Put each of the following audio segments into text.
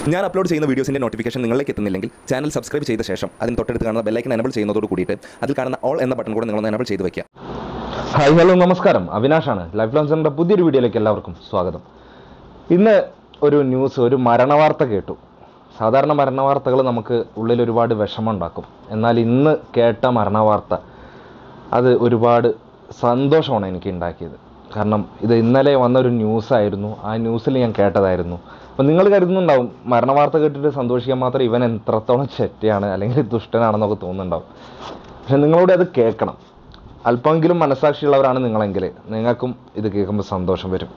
ഞാൻ അപ്ലോഡ് ചെയ്യുന്ന വീഡിയോസിന്റെ നോട്ടിഫിക്കേഷൻ നിങ്ങളിലേക്ക് എത്തുന്നില്ലെങ്കിൽ ചാനൽ സബ്സ്ക്രൈബ് ചെയ്ത ശേഷം അതിന് തൊട്ടടുത്ത് കാണുന്ന ബെല്ലൈക്കൻ എനബിൾ ചെയ്യുന്നതോട് കൂടിയിട്ട് അതിൽ കാണുന്ന ഓൾ എന്ന ബട്ടൺ കൂടെ നിങ്ങളൊന്ന് എനബിൾ ചെയ്ത് വെക്കുക ഹായ് ഹലോ നമസ്കാരം അവിനാഷാണ് ലൈഫ് ലോൺസിന്റെ പുതിയൊരു വീഡിയോയിലേക്ക് എല്ലാവർക്കും സ്വാഗതം ഇന്ന് ഒരു ന്യൂസ് ഒരു മരണവാർത്ത കേട്ടു സാധാരണ മരണവാർത്തകൾ നമുക്ക് ഉള്ളിൽ ഒരുപാട് വിഷമമുണ്ടാക്കും എന്നാൽ ഇന്ന് കേട്ട മരണവാർത്ത അത് ഒരുപാട് സന്തോഷമാണ് എനിക്ക് ഉണ്ടാക്കിയത് കാരണം ഇത് ഇന്നലെ വന്ന ഒരു ന്യൂസായിരുന്നു ആ ന്യൂസിൽ ഞാൻ കേട്ടതായിരുന്നു അപ്പം നിങ്ങൾ കരുതുന്നുണ്ടാവും മരണവാർത്ത കേട്ടിട്ട് സന്തോഷിക്കാൻ മാത്രം ഇവൻ എത്രത്തോളം ചെറ്റയാണ് അല്ലെങ്കിൽ ദുഷ്ടനാണെന്നൊക്കെ തോന്നുന്നുണ്ടാവും പക്ഷെ നിങ്ങളോട് അത് കേൾക്കണം അല്പമെങ്കിലും മനസാക്ഷിയുള്ളവരാണ് നിങ്ങളെങ്കിൽ നിങ്ങൾക്കും ഇത് കേൾക്കുമ്പോൾ സന്തോഷം വരും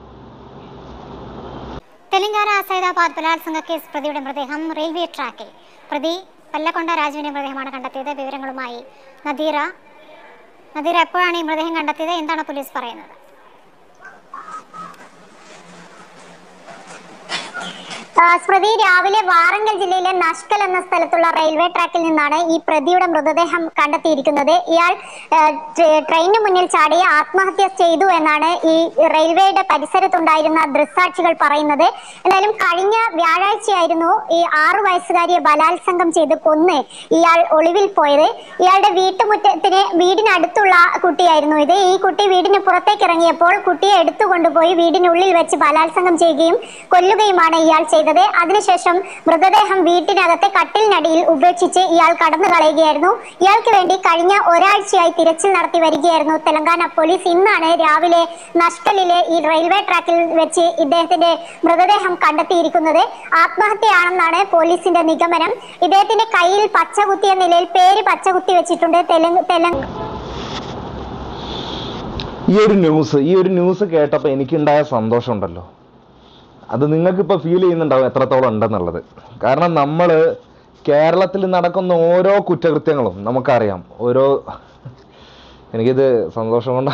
തെലങ്കാന സൈദാബാദ് ബലാത്സംഗ കേസ് പ്രതിയുടെ മൃതദേഹം റെയിൽവേ ട്രാക്കിൽ പ്രതി പല്ലക്കൊണ്ട രാജുവിന്റെ മൃതദേഹമാണ് കണ്ടെത്തിയത് വിവരങ്ങളുമായി നദീറ നദീറ എപ്പോഴാണ് ഈ മൃതദേഹം കണ്ടെത്തിയത് എന്താണ് പോലീസ് പറയുന്നത് ആ, സ്മൃതി രാവിലെ വാറങ്കൽ ജില്ലയിലെ നഷ്കൽ എന്ന സ്ഥലത്തുള്ള റെയിൽവേ ട്രാക്കിൽ നിന്നാണ് ഈ പ്രതിയുടെ മൃതദേഹം കണ്ടെത്തിയിരിക്കുന്നത് ഇയാൾ ആ, ട്രെ- ട്രെയിനിന് മുന്നിൽ ചാടി ആത്മഹത്യ ചെയ്തു എന്നാണ് ഈ റെയിൽവേയുടെ പരിസരത്തുണ്ടായിരുന്ന ദൃക്സാക്ഷികൾ പറയുന്നത് എന്തായാലും കഴിഞ്ഞ വ്യാഴാഴ്ചയായിരുന്നു ഈ ആറു വയസ്സുകാരിയെ ബലാത്സംഗം ചെയ്ത് കൊന്ന് ഇയാൾ ഒളിവിൽ പോയത് ഇയാളുടെ വീട്ടുമുറ്റത്തിന് വീടിനടുത്തുള്ള കുട്ടിയായിരുന്നു ഇത് ഈ കുട്ടി വീടിന് പുറത്തേക്ക് ഇറങ്ങിയപ്പോൾ കുട്ടിയെ എടുത്തു കൊണ്ടുപോയി വീടിനുള്ളിൽ വെച്ച് ബലാത്സംഗം ചെയ്യുകയും കൊല്ലുകയുമാണ് ഇയാൾ ചെയ്തത് അതിനുശേഷം മൃതദേഹം വീട്ടിനകത്തെ കട്ടിലിനടിയിൽ ഉപേക്ഷിച്ച് ഇയാൾ കടന്നു കളയുകയായിരുന്നു ഇയാൾക്ക് വേണ്ടി കഴിഞ്ഞ ഒരാഴ്ചയായി തിരച്ചിൽ നടത്തി വരികയായിരുന്നു തെലങ്കാന പോലീസ് ഇന്നാണ് രാവിലെ നഷ്കലിലെ ഈ റെയിൽവേ ട്രാക്കിൽ വെച്ച് ഇദ്ദേഹത്തിന്റെ മൃതദേഹം കണ്ടെത്തിയിരിക്കുന്നത് ആത്മഹത്യയാണെന്നാണ് പോലീസിന്റെ നിഗമനം ഇദ്ദേഹത്തിന്റെ കയ്യിൽ പച്ച കുത്തിയ നിലയിൽ പേര് പച്ച കുത്തി വെച്ചിട്ടുണ്ട് തെലുങ്ക് തെലങ്ക് ഈ ഒരു ന്യൂസ് ഈ ഒരു ന്യൂസ് കേട്ടപ്പോൾ എനിക്കുണ്ടായ സന്തോഷമുണ്ടല്ലോ അത് നിങ്ങൾക്കിപ്പോൾ ഫീൽ ചെയ്യുന്നുണ്ടാവും എത്രത്തോളം ഉണ്ടെന്നുള്ളത് കാരണം നമ്മൾ കേരളത്തിൽ നടക്കുന്ന ഓരോ കുറ്റകൃത്യങ്ങളും നമുക്കറിയാം ഓരോ എനിക്കിത് സന്തോഷം കൊണ്ട്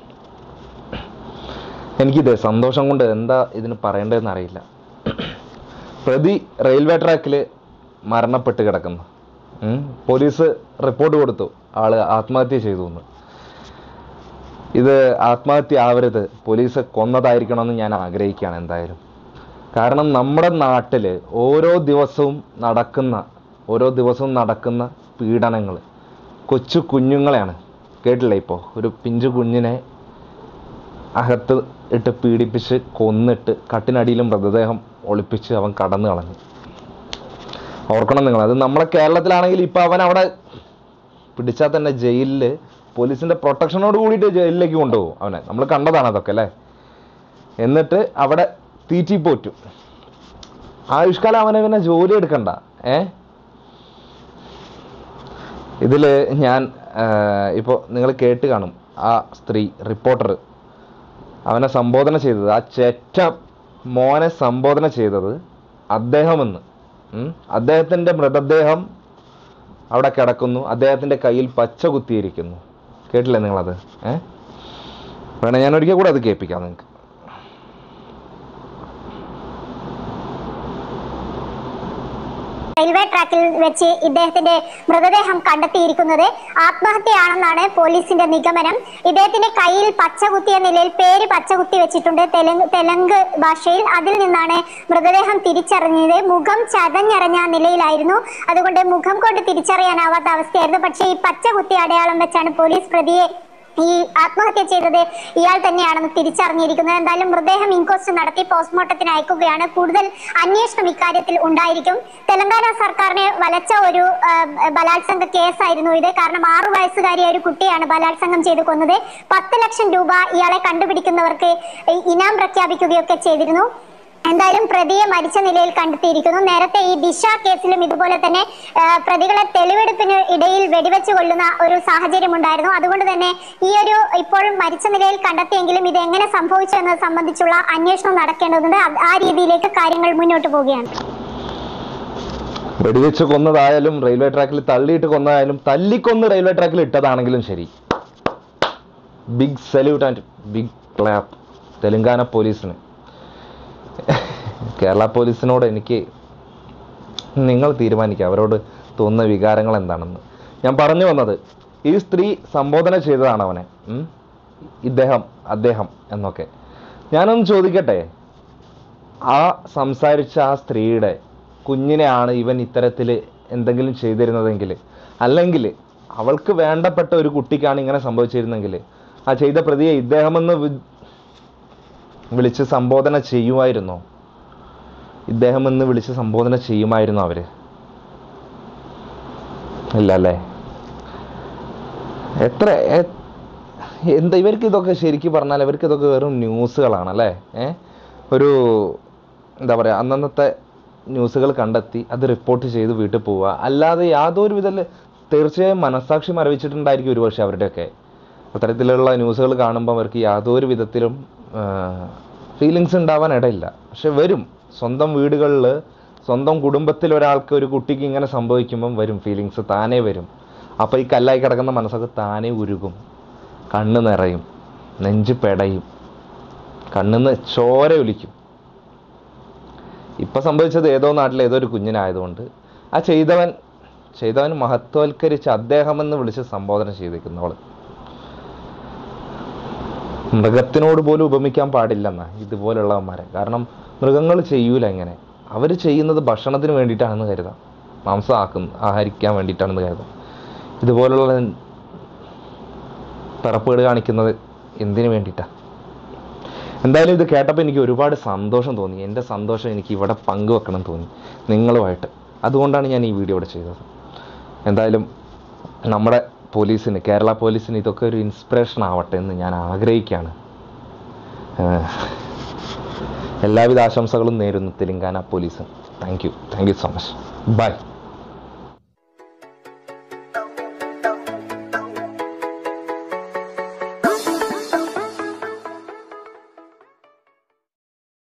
എനിക്കിത് സന്തോഷം കൊണ്ട് എന്താ ഇതിന് പറയേണ്ടതെന്ന് അറിയില്ല പ്രതി റെയിൽവേ ട്രാക്കിൽ മരണപ്പെട്ട് കിടക്കുന്നു ഉം. പോലീസ് റിപ്പോർട്ട് കൊടുത്തു ആള് ആത്മഹത്യ ചെയ്തു എന്ന് ഇത് ആത്മഹത്യ ആവരുത് പോലീസ് കൊന്നതായിരിക്കണമെന്ന് ഞാൻ ആഗ്രഹിക്കുകയാണ് എന്തായാലും കാരണം നമ്മുടെ നാട്ടിൽ ഓരോ ദിവസവും നടക്കുന്ന ഓരോ ദിവസവും നടക്കുന്ന പീഡനങ്ങൾ കൊച്ചു കുഞ്ഞുങ്ങളെയാണ് കേട്ടില്ലേ ഇപ്പോൾ ഒരു പിഞ്ചു കുഞ്ഞിനെ അകത്ത് ഇട്ട് പീഡിപ്പിച്ച് കൊന്നിട്ട് കട്ടിനടിയിലും മൃതദേഹം ഒളിപ്പിച്ച് അവൻ കടന്നു കളഞ്ഞു ഓർക്കണം നിങ്ങൾ അത് നമ്മളെ കേരളത്തിലാണെങ്കിൽ ഇപ്പം അവൻ അവിടെ പിടിച്ചാൽ തന്നെ ജയിലിൽ പോലീസിന്റെ പ്രൊട്ടക്ഷനോട് കൂടിയിട്ട് ജയിലിലേക്ക് കൊണ്ടുപോകും അവനെ നമ്മൾ കണ്ടതാണ് അതൊക്കെ അല്ലേ എന്നിട്ട് അവിടെ തീറ്റി പോറ്റും ആയുഷ്കാലം അവനെ പിന്നെ ജോലി എടുക്കണ്ട ഏ ഇതില് ഞാൻ ഇപ്പോൾ നിങ്ങൾ കേട്ട് കാണും ആ സ്ത്രീ റിപ്പോർട്ടർ അവനെ സംബോധന ചെയ്തത് ആ ചെറ്റ മോനെ സംബോധന ചെയ്തത് അദ്ദേഹമെന്ന് ഉം. അദ്ദേഹത്തിന്റെ മൃതദേഹം അവിടെ കിടക്കുന്നു അദ്ദേഹത്തിന്റെ കയ്യിൽ പച്ച കുത്തിയിരിക്കുന്നു കേട്ടില്ലേ നിങ്ങളത് ഏ വേണേ ഞാൻ ഒരിക്കൽ കൂടെ അത് കേൾപ്പിക്കാം നിങ്ങൾക്ക് റെയിൽവേ ട്രാക്കിൽ വെച്ച് ഇദ്ദേഹത്തിന്റെ മൃതദേഹം കണ്ടെത്തിയിരിക്കുന്നത് ആത്മഹത്യയാണെന്നാണ് പോലീസിന്റെ നിഗമനം ഇദ്ദേഹത്തിന്റെ കയ്യിൽ പച്ച കുത്തിയ നിലയിൽ പേര് പച്ച കുത്തി വെച്ചിട്ടുണ്ട് തെലുങ്ക് തെലുങ്ക് ഭാഷയിൽ അതിൽ നിന്നാണ് മൃതദേഹം തിരിച്ചറിഞ്ഞത് മുഖം ചതഞ്ഞറിഞ്ഞ നിലയിലായിരുന്നു അതുകൊണ്ട് മുഖം കൊണ്ട് തിരിച്ചറിയാനാവാത്ത അവസ്ഥയായിരുന്നു പക്ഷേ ഈ പച്ച കുത്തി അടയാളം വെച്ചാണ് പോലീസ് പ്രതിയെ ഈ ആത്മഹത്യ ചെയ്തത് ഇയാൾ തന്നെയാണെന്ന് തിരിച്ചറിഞ്ഞിരിക്കുന്നത് എന്തായാലും മൃതദേഹം ഇൻക്വസ്റ്റ് നടത്തി പോസ്റ്റ്മോർട്ടത്തിന് അയക്കുകയാണ് കൂടുതൽ അന്വേഷണം ഇക്കാര്യത്തിൽ ഉണ്ടായിരിക്കും തെലങ്കാന സർക്കാരിനെ വലച്ച ഒരു ആ, ബലാത്സംഗ കേസായിരുന്നു ഇത് കാരണം ആറു വയസ്സുകാരിയായ ഒരു കുട്ടിയാണ് ബലാത്സംഗം ചെയ്ത് കൊന്നത് പത്ത് ലക്ഷം രൂപ ഇയാളെ കണ്ടുപിടിക്കുന്നവർക്ക് ഇനാം പ്രഖ്യാപിക്കുകയൊക്കെ ചെയ്തിരുന്നു എന്തായാലും പ്രതിയെ മരിച്ച നിലയിൽ കണ്ടെത്തിയിരിക്കുന്നു നേരത്തെ ഈ ദിശ കേസിലും ഇതുപോലെ തന്നെ ആ, പ്രതികളെ തെളിവെടുപ്പിന് ഇടയിൽ വെടിവെച്ച് കൊല്ലുന്ന ഒരു സാഹചര്യം ഉണ്ടായിരുന്നു അതുകൊണ്ട് തന്നെ ഈ ഒരു ഇപ്പോൾ മരിച്ച നിലയിൽ കണ്ടെത്തിയെങ്കിലും ഇത് എങ്ങനെ സംഭവിച്ചു എന്നത് സംബന്ധിച്ചുള്ള അന്വേഷണം നടക്കേണ്ടതുണ്ട് അത് ആ രീതിയിലേക്ക് കാര്യങ്ങൾ മുന്നോട്ട് പോവുകയാണ് വെടിവെച്ച് കൊന്നതായാലും റെയിൽവേ ട്രാക്കിൽ തള്ളിയിട്ട് കൊന്നതായാലും തല്ലിക്കൊന്ന് റെയിൽവേ ട്രാക്കിൽ ഇട്ടതാണെങ്കിലും ശരി big salute and big clap Telangana പോലീസിന് കേരള പോലീസിനോട് എനിക്ക് നിങ്ങൾ തീരുമാനിക്കുക അവരോട് തോന്നുന്ന വികാരങ്ങൾ എന്താണെന്ന് ഞാൻ പറഞ്ഞു വന്നത് ഈ സ്ത്രീ സംബോധന ചെയ്തതാണ് അവനെ ഉം. ഇദ്ദേഹം അദ്ദേഹം എന്നൊക്കെ ഞാനൊന്ന് ചോദിക്കട്ടെ ആ സംസാരിച്ച ആ സ്ത്രീയുടെ കുഞ്ഞിനെയാണ് ഇവൻ ഇത്തരത്തിൽ എന്തെങ്കിലും ചെയ്തിരുന്നതെങ്കിൽ അല്ലെങ്കിൽ അവൾക്ക് വേണ്ടപ്പെട്ട ഒരു കുട്ടിക്കാണ് ഇങ്ങനെ സംഭവിച്ചിരുന്നെങ്കിൽ ആ ചെയ്ത പ്രതിയെ ഇദ്ദേഹമെന്ന് വി- വിളിച്ച് സംബോധന ചെയ്യുമായിരുന്നോ ഇദ്ദേഹം എന്ന് വിളിച്ച് സംബോധന ചെയ്യുമായിരുന്നോ അവര് ഇല്ല അല്ലേ എത്ര എ- എന്താ ഇവർക്ക് ഇതൊക്കെ ശരിക്കും പറഞ്ഞാൽ ഇവർക്ക് ഇതൊക്കെ വെറും ന്യൂസുകളാണ് അല്ലേ ഏ ഒരു എന്താ പറയുക അന്നന്നത്തെ ന്യൂസുകൾ കണ്ടെത്തി അത് റിപ്പോർട്ട് ചെയ്ത് വീട്ടിൽ പോവുക അല്ലാതെ യാതൊരു വിധത്തിൽ തീർച്ചയായും മനസാക്ഷി മരവിച്ചിട്ടുണ്ടായിരിക്കും ഒരുപക്ഷെ അവരുടെയൊക്കെ അത്തരത്തിലുള്ള ന്യൂസുകൾ കാണുമ്പോൾ അവർക്ക് യാതൊരു വിധത്തിലും ഫീലിങ്സ് ഉണ്ടാവാൻ ഇടയില്ല പക്ഷെ വരും സ്വന്തം വീടുകളിൽ സ്വന്തം കുടുംബത്തിൽ ഒരാൾക്ക് ഒരു കുട്ടിക്ക് ഇങ്ങനെ സംഭവിക്കുമ്പം വരും ഫീലിങ്സ് താനേ വരും അപ്പോൾ ഈ കല്ലായി കിടക്കുന്ന മനസ്സൊക്കെ താനേ ഉരുകും കണ്ണ് നിറയും നെഞ്ച് പെടയും കണ്ണിന്ന് ചോര ഒലിക്കും ഇപ്പൊ സംഭവിച്ചത് ഏതോ നാട്ടിലെ ഏതോ ഒരു കുഞ്ഞിനായതുകൊണ്ട് ആ ചെയ്തവൻ ചെയ്തവൻ മഹത്വവൽക്കരിച്ച് അദ്ദേഹമെന്ന് വിളിച്ച് സംബോധന ചെയ്തിരിക്കുന്നു അവള് മൃഗത്തിനോട് പോലും ഉപമിക്കാൻ പാടില്ലെന്ന ഇതുപോലുള്ളവന്മാരെ കാരണം മൃഗങ്ങൾ ചെയ്യൂല എങ്ങനെ അവർ ചെയ്യുന്നത് ഭക്ഷണത്തിന് വേണ്ടിയിട്ടാണെന്ന് കരുതാം മാംസം ആക്കുന്നു ആഹരിക്കാൻ വേണ്ടിയിട്ടാണെന്ന് കരുതാം ഇതുപോലുള്ള പിറപ്പുകൾ കാണിക്കുന്നത് എന്തിനു വേണ്ടിയിട്ടാണ് എന്തായാലും ഇത് കേട്ടപ്പോൾ എനിക്ക് ഒരുപാട് സന്തോഷം തോന്നി എൻ്റെ സന്തോഷം എനിക്ക് ഇവിടെ പങ്കുവെക്കണം തോന്നി നിങ്ങളുമായിട്ട് അതുകൊണ്ടാണ് ഞാൻ ഈ വീഡിയോ ഇവിടെ ചെയ്തത് എന്തായാലും നമ്മുടെ പോലീസിന് കേരള പോലീസിന് ഇതൊക്കെ ഒരു ഇൻസ്പിറേഷൻ ആവട്ടെ എന്ന് ഞാൻ ആഗ്രഹിക്കുകയാണ് ഏഹ് എല്ലാവിധ ആശംസകളും നേരുന്നു തെലങ്കാന പോലീസിന് thank you thank you so much by